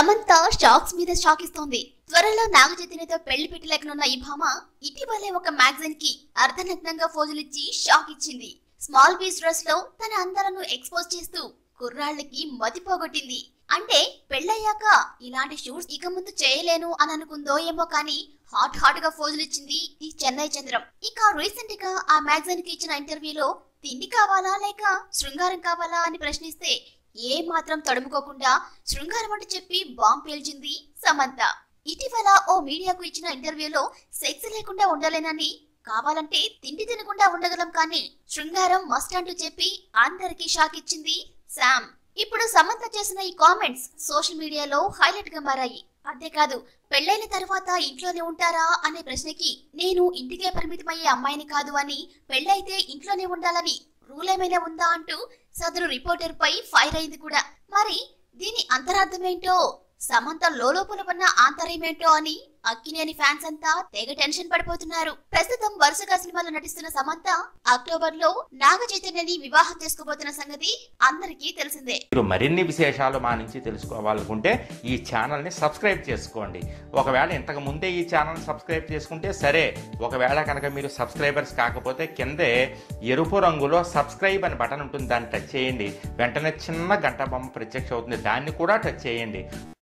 Samantha shocks మీద shock ఇస్తోంది త్వరలో నాగ చైతన్యతో పెళ్లి పెట్టలేకనున్న ఈ భామ ఇటీవలే ఒక మ్యాగజైన్ కి అర్ధనగ్నంగా ఫోజులిచ్చి షాక్ ఇచ్చింది స్మాల్ పీస్ డ్రెస్ లో తన అందాలను ఎక్స్పోజ్ చేస్తూ కుర్రాళ్ళకి మతి పోగొట్టింది అంటే పెళ్ళయ్యాక ఇలాంటి షూట్స్ ఇక ముందు చేయలేను అని అనుకుందో ఏమో కానీ హాట్ హాట్ గా ఫోజులిచ్చింది ఈ చెన్నై చంద్రం ఇక రీసెంట్ గా ఆ మ్యాగజైన్ కి ఇచ్చిన ఇంటర్వ్యూలో తిండి కావాలా లేక శృంగారం కావాలా అని ప్రశ్నిస్తే ఏ మాత్రం తడుముకోకుండా శృంగారం అంటూ చెప్పి బాంబ్ పేల్చింది సమంత ఇటీవల ఓ మీడియాకు ఇచ్చిన ఇంటర్వ్యూలో సెక్స్ లేకుండా ఉండలేనని కావాలంటే తిండి తినకుండా ఉండగలం కానీ శృంగారం మస్ట్ అంటూ చెప్పి అందరికీ షాక్ ఇచ్చింది శామ్ ఇప్పుడు సమంత చేసిన ఈ కామెంట్స్ సోషల్ మీడియాలో హైలైట్ గా మారాయి అంతేకాదు పెళ్ళైన తర్వాత ఇంట్లోనే ఉంటారా అనే ప్రశ్నకి నేను ఇంటికే పరిమితమయ్యే అమ్మాయిని కాదు అని పెళ్ళైతే ఇంట్లోనే ఉండాలని రూల్ ఏమైనా ఉందా అంటూ సదరు రిపోర్టర్ పై ఫైర్ అయింది కూడా మరి దీని అంతరార్థమేంటో సమంత లోలోపల ఉన్న ఆంతర్యమేంటో అని అక్కినేని ఫ్యాన్స్ అంతా తెగ టెన్షన్ పడిపోతున్నారు ప్రస్తుతం వరుసగా సినిమాలో నటిస్తున్న సమంత అక్టోబర్ లో నాగ చైతన్యని వివాహం చేసుకోబోతున్న సంగతి అందరికీ తెలిసిందే మీరు మరిన్ని విశేషాలు మా నుంచి తెలుసుకోవాలనుకుంటే ఈ ఛానల్ని సబ్స్క్రైబ్ చేసుకోండి ఒకవేళ ఇంతకు ముందే ఈ ఛానల్ సబ్స్క్రైబ్ చేసుకుంటే సరే ఒకవేళ కనుక మీరు సబ్స్క్రైబర్స్ కాకపోతే కిందే ఎరుపు రంగులో సబ్స్క్రైబ్ అని బటన్ ఉంటుంది దాన్ని టచ్ చేయండి వెంటనే చిన్న గంట బొమ్మ ప్రత్యక్ష అవుతుంది దాన్ని కూడా టచ్ చేయండి